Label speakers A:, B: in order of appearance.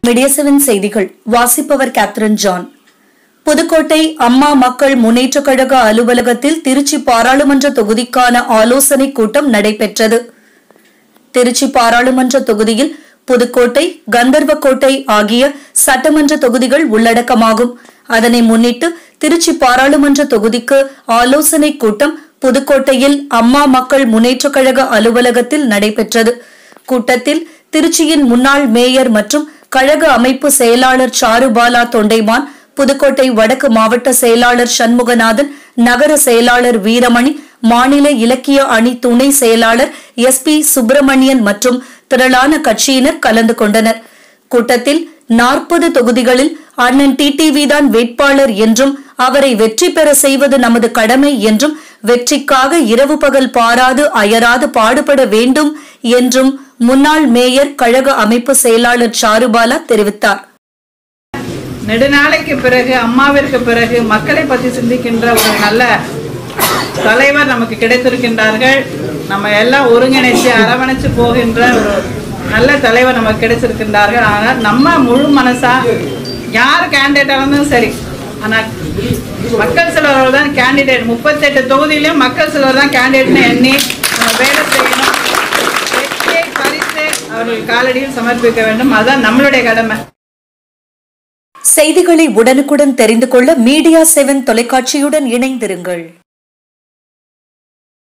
A: media seven செய்திகள் வாசிப்பவர் Catherine John Pudukkottai அம்மா மக்கள் முன்னேற்றக் கழக அலுவலகத்தில் திருச்சி பாராளுமன்ற தொகுதிக்கான ஆலோசனைக் கூட்டம் நடைபெற்றது திருச்சி பாராளுமன்ற தொகுதியில் புதுக்கோட்டை கந்தர்வக்கோட்டை ஆகிய சட்டமன்ற தொகுதிகள் உள்ளடக்கமாகும் அதனை முன்னிட்டு திருச்சி பாராளுமன்ற தொகுதிக்கு ஆலோசனைக் கூட்டம் புதுக்கோட்டையில் அம்மா மக்கள் முன்னேற்றக் கழக அலுவலகத்தில் நடைபெற்றது கூட்டத்தில் திருச்சியின் முன்னாள் மேயர் மற்றும் கழக அமைப்பு செயலாளர் சாருபாலா தொண்டைமான் புதுக்கோட்டை வடக்கு மாவட்ட செயலாளர் சண்முகநாதன் நகர செயலாளர் வீரமணி மாநில இலக்கிய அணி துணை செயலாளர் எஸ் பி சுப்பிரமணியன் மற்றும் திரளான கட்சியினர் கலந்து கொண்டனர் கூட்டத்தில் நாற்பது தொகுதிகளில் அண்ணன் டிடிவி தான் வேட்பாளர் என்றும் அவரை வெற்றி பெற செய்வது நமது கடமை என்றும் வெற்றிக்காக இரவு பகல் பாராது அயராது பாடுபட வேண்டும் என்றும் முன்னாள் மேயர் கழக அமைப்பு செயலாளர் சாருபாலா தெரிவித்தார்
B: நெடுநாளைக்கு பிறகு அம்மாவிற்கு பிறகு மக்களை பற்றி சிந்திக்கின்ற ஒரு நல்ல தலைவர் நமக்கு கிடைத்திருக்கின்றார்கள் நம்ம எல்லாம் ஒருங்கிணைச்சு அரவணைச்சு போகின்ற ஒரு நல்ல தலைவர் நமக்கு கிடைச்சிருக்கின்றார்கள் ஆனால் நம்ம முழு மனசா யார் கேண்டிடேட்டாக இருந்தாலும் சரி ஆனால் மக்கள் சிலவர் தான் கேண்டிடேட் முப்பத்தெட்டு தொகுதியிலும் மக்கள் சிலவர் தான் கேண்டிடேட்னு எண்ணி நம்ம வேலை செய்யணும் வெற்றியை பறித்து அவர்கள் காலடியில் சமர்ப்பிக்க வேண்டும் அதுதான் நம்மளுடைய கடமை
A: செய்திகளை உடனுக்குடன் தெரிந்து கொள்ள மீடியா செவன் தொலைக்காட்சியுடன் இணைந்திருங்கள்